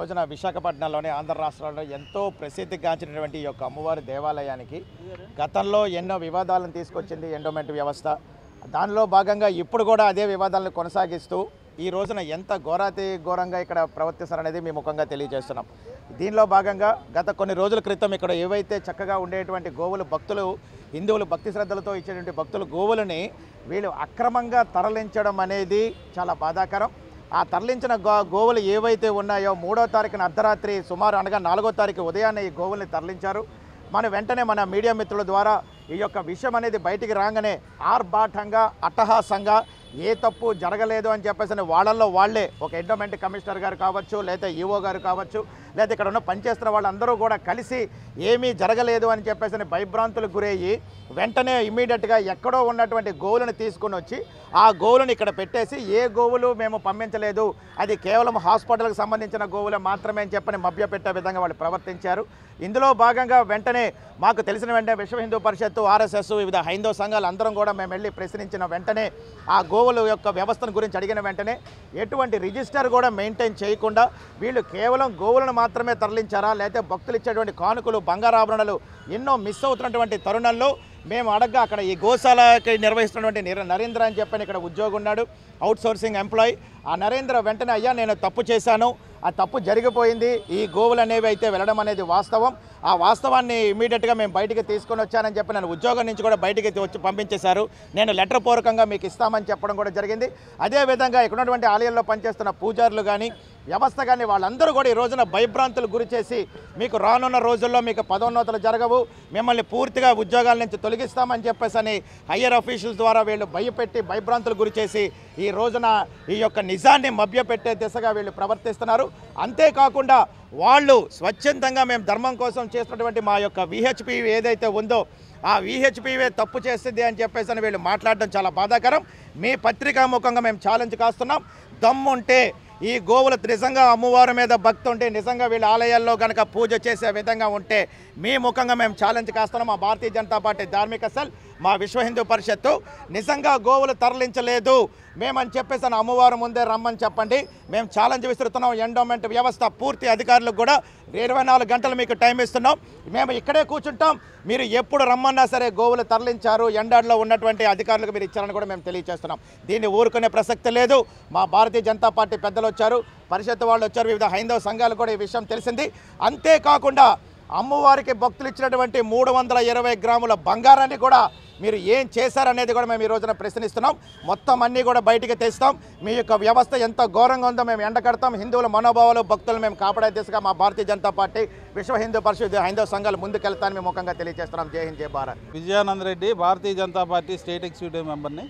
రోజున విశాఖపట్నంలోని ఆంధ్ర రాష్ట్రంలో ఎంతో ప్రసిద్ధిగాంచినటువంటి ఈ యొక్క అమ్మవారి దేవాలయానికి గతంలో ఎన్నో వివాదాలను తీసుకొచ్చింది ఎండోమెంట్ వ్యవస్థ దానిలో భాగంగా ఇప్పుడు కూడా అదే వివాదాలను కొనసాగిస్తూ ఈ రోజున ఎంత ఘోరాతి ఘోరంగా ఇక్కడ ప్రవర్తిస్తారనేది మీ ముఖంగా తెలియజేస్తున్నాం దీనిలో భాగంగా గత కొన్ని రోజుల క్రితం ఇక్కడ ఏవైతే చక్కగా ఉండేటువంటి గోవులు భక్తులు హిందువులు భక్తి శ్రద్ధలతో ఇచ్చేటువంటి భక్తులు గోవులని వీళ్ళు అక్రమంగా తరలించడం అనేది చాలా బాధాకరం ఆ తరలించిన గో గోవులు ఏవైతే ఉన్నాయో మూడో తారీఖున అర్ధరాత్రి సుమారు అనగా నాలుగో తారీఖు ఉదయాన్నే ఈ గోవుల్ని తరలించారు మన వెంటనే మన మీడియా మిత్రుల ద్వారా ఈ యొక్క విషయం అనేది బయటికి రాగానే ఆర్భాటంగా అట్టహాసంగా ఏ తప్పు జరగలేదు అని చెప్పేసి వాళ్ళల్లో వాళ్ళే ఒక ఎండోమెంట్ కమిషనర్ గారు కావచ్చు లేదా ఈఓ గారు కావచ్చు లేదా ఇక్కడ ఉన్న పనిచేస్తున్న వాళ్ళందరూ కూడా కలిసి ఏమీ జరగలేదు అని చెప్పేసి భయభ్రాంతులకు గురయ్యి వెంటనే ఇమీడియట్గా ఎక్కడో ఉన్నటువంటి గోవులను తీసుకుని వచ్చి ఆ గోవులను ఇక్కడ పెట్టేసి ఏ గోవులు మేము పంపించలేదు అది కేవలం హాస్పిటల్కి సంబంధించిన గోవులే మాత్రమే అని చెప్పని మభ్యపెట్టే విధంగా వాళ్ళు ప్రవర్తించారు ఇందులో భాగంగా వెంటనే మాకు తెలిసిన వెంటనే విశ్వ హిందూ పరిషత్తు ఆర్ఎస్ఎస్ వివిధ హైందవ సంఘాలు అందరం కూడా మేము వెళ్ళి ప్రశ్నించిన వెంటనే ఆ గోవుల యొక్క వ్యవస్థను గురించి అడిగిన వెంటనే ఎటువంటి రిజిస్టర్ కూడా మెయింటైన్ చేయకుండా వీళ్ళు కేవలం గోవులను మాత్రమే తరలించారా లేకపోతే భక్తులు ఇచ్చేటువంటి కానుకలు బంగారాభరణలు ఎన్నో మిస్ అవుతున్నటువంటి తరుణంలో మేము అడగ్గా అక్కడ ఈ గోశాలకి నిర్వహిస్తున్నటువంటి నిర- నరేంద్ర అని చెప్పని ఇక్కడ ఉద్యోగం ఉన్నాడు అవుట్ సోర్సింగ్ ఎంప్లాయీ ఆ నరేంద్ర వెంటనే అయ్యా నేను తప్పు చేశాను ఆ తప్పు జరిగిపోయింది ఈ గోవులు అనేవి అయితే వెళ్ళడం అనేది వాస్తవం ఆ వాస్తవాన్ని ఇమీడియట్గా మేము బయటికి తీసుకొని వచ్చానని చెప్పి నన్ను ఉద్యోగం నుంచి కూడా బయటికి వచ్చి పంపించేశారు నేను లెటర్ పూర్వకంగా మీకు ఇస్తామని చెప్పడం కూడా జరిగింది అదేవిధంగా ఇక్కడ ఉన్నటువంటి ఆలయంలో పనిచేస్తున్న పూజారులు కానీ వ్యవస్థ కానీ వాళ్ళందరూ కూడా ఈ రోజున భయభ్రాంతులు గురి చేసి మీకు రానున్న రోజుల్లో మీకు పదోన్నతులు జరగవు మిమ్మల్ని పూర్తిగా ఉద్యోగాల నుంచి తొలగిస్తామని చెప్పేసి అని హయ్యర్ అఫీషియల్స్ ద్వారా వీళ్ళు భయపెట్టి భయభ్రాంతులు గురి చేసి ఈ రోజున ఈ యొక్క నిజాన్ని మభ్యపెట్టే దిశగా వీళ్ళు ప్రవర్తిస్తున్నారు అంతేకాకుండా వాళ్ళు స్వచ్ఛందంగా మేము ధర్మం కోసం చేస్తున్నటువంటి మా యొక్క విహెచ్పి ఏదైతే ఉందో ఆ విహెచ్పివే తప్పు చేస్తుంది అని చెప్పేసి అని వీళ్ళు మాట్లాడడం చాలా బాధాకరం మీ పత్రికా ముఖంగా మేము ఛాలెంజ్ కాస్తున్నాం దమ్ముంటే ఈ గోవులు నిజంగా అమ్మవారి మీద భక్తి ఉంటే నిజంగా వీళ్ళ ఆలయాల్లో కనుక పూజ చేసే విధంగా ఉంటే మీ ముఖంగా మేము ఛాలెంజ్ కాస్తున్నాం మా భారతీయ జనతా పార్టీ ధార్మిక సెల్ మా విశ్వ హిందూ పరిషత్తు నిజంగా గోవులు తరలించలేదు మేమని చెప్పేసి అని అమ్మవారు ముందే రమ్మని చెప్పండి మేము ఛాలెంజ్ విసురుతున్నాం ఎండోమెంట్ వ్యవస్థ పూర్తి అధికారులకు కూడా ఇరవై నాలుగు గంటలు మీకు టైం ఇస్తున్నాం మేము ఇక్కడే కూర్చుంటాం మీరు ఎప్పుడు రమ్మన్నా సరే గోవులు తరలించారు ఎండాడిలో ఉన్నటువంటి అధికారులకు మీరు ఇచ్చారని కూడా మేము తెలియజేస్తున్నాం దీన్ని ఊరుకునే ప్రసక్తి లేదు మా భారతీయ జనతా పార్టీ పెద్దలు వచ్చారు పరిషత్ వాళ్ళు వచ్చారు వివిధ హైందవ సంఘాలు కూడా ఈ విషయం తెలిసింది అంతేకాకుండా అమ్మవారికి భక్తులు ఇచ్చినటువంటి మూడు వందల ఇరవై గ్రాముల బంగారాన్ని కూడా మీరు ఏం చేశారనేది కూడా మేము ఈ రోజున ప్రశ్నిస్తున్నాం మొత్తం అన్నీ కూడా బయటికి తెస్తాం మీ యొక్క వ్యవస్థ ఎంత ఘోరంగా ఉందో మేము ఎండకడతాం హిందువుల మనోభావాలు భక్తులు మేము కాపాడే దిశగా మా భారతీయ జనతా పార్టీ విశ్వ హిందూ పరిషత్ హైందవ సంఘాలు ముందుకెళ్తానని మేము ముఖంగా తెలియజేస్తున్నాం జై హింద్ జై Bharat Vijayanand Reddy Bharatiya Janata Party state executive మెంబర్ని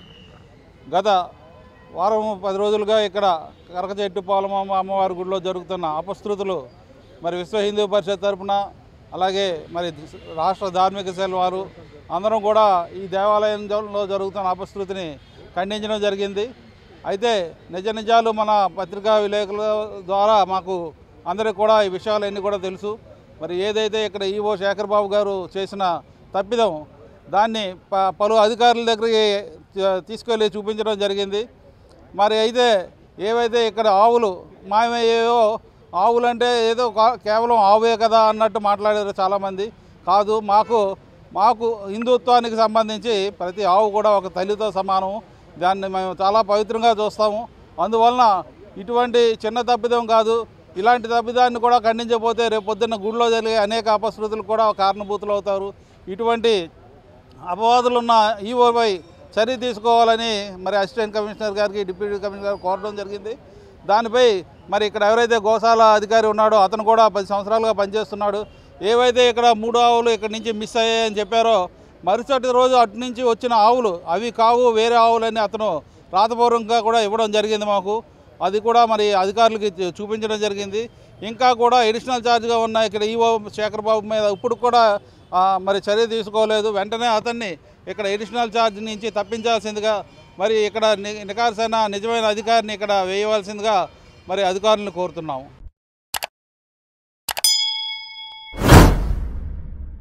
గత వారం పది రోజులుగా ఇక్కడ కరకచెట్టుపాలెం అమ్మవారి గుడిలో జరుగుతున్న అపశృతులు మరి విశ్వ హిందూ పరిషత్ తరపున అలాగే మరి రాష్ట్ర ధార్మిక సెల్ వారు అందరం కూడా ఈ దేవాలయంలో జరుగుతున్న అపశృతిని ఖండించడం జరిగింది అయితే నిజ నిజాలు మన పత్రికా విలేకరుల ద్వారా మాకు అందరికి కూడా ఈ విషయాలన్నీ కూడా తెలుసు మరి ఏదైతే ఇక్కడ ఈవో శేఖర్ బాబు గారు చేసిన తప్పిదం దాన్ని ప- పలు అధికారుల దగ్గరికి తీ- తీసుకెళ్ళి చూపించడం జరిగింది మరి అయితే ఏవైతే ఇక్కడ ఆవులు మాయమయ్యాయో ఆవులు అంటే ఏదో కా- కేవలం ఆవుయే కదా అన్నట్టు మాట్లాడారు చాలామంది కాదు మాకు మాకు హిందుత్వానికి సంబంధించి ప్రతి ఆవు కూడా ఒక తల్లితో సమానం దాన్ని మేము చాలా పవిత్రంగా చూస్తాము అందువలన ఇటువంటి చిన్న తప్పిదం కాదు ఇలాంటి తప్పిదాన్ని కూడా ఖండించకపోతే రేపు పొద్దున్న గుడిలో జరిగే అనేక అపశృతులు కూడా కారణభూతులు అవుతారు ఇటువంటి అపవాదులున్న ఈఓపై చర్య తీసుకోవాలని మరి అసిస్టెంట్ కమిషనర్ గారికి డిప్యూటీ కమిషనర్ గారికి కోరడం జరిగింది దానిపై మరి ఇక్కడ ఎవరైతే గోశాల అధికారి ఉన్నాడో అతను కూడా పది సంవత్సరాలుగా పనిచేస్తున్నాడు ఏవైతే ఇక్కడ మూడు ఆవులు ఇక్కడ నుంచి మిస్ అయ్యాయని చెప్పారో మరుసటి రోజు అటు నుంచి వచ్చిన ఆవులు అవి కావు వేరే ఆవులని అతను రాతపూర్వకంగా కూడా ఇవ్వడం జరిగింది మాకు అది కూడా మరి అధికారులకి చూ- చూపించడం జరిగింది ఇంకా కూడా ఎడిషనల్ ఛార్జ్గా ఉన్న ఇక్కడ ఈవో శేఖర్ బాబు మీద ఇప్పుడు కూడా ఆ, మరి చర్య తీసుకోలేదు వెంటనే అతన్ని ఇక్కడ ఎడిషనల్ ఛార్జ్ నుంచి తప్పించాల్సిందిగా మరి ఇక్కడ ని- నికార్సైన నిజమైన అధికారిని ఇక్కడ వేయవలసిందిగా మరి అధికారులను కోరుతున్నాము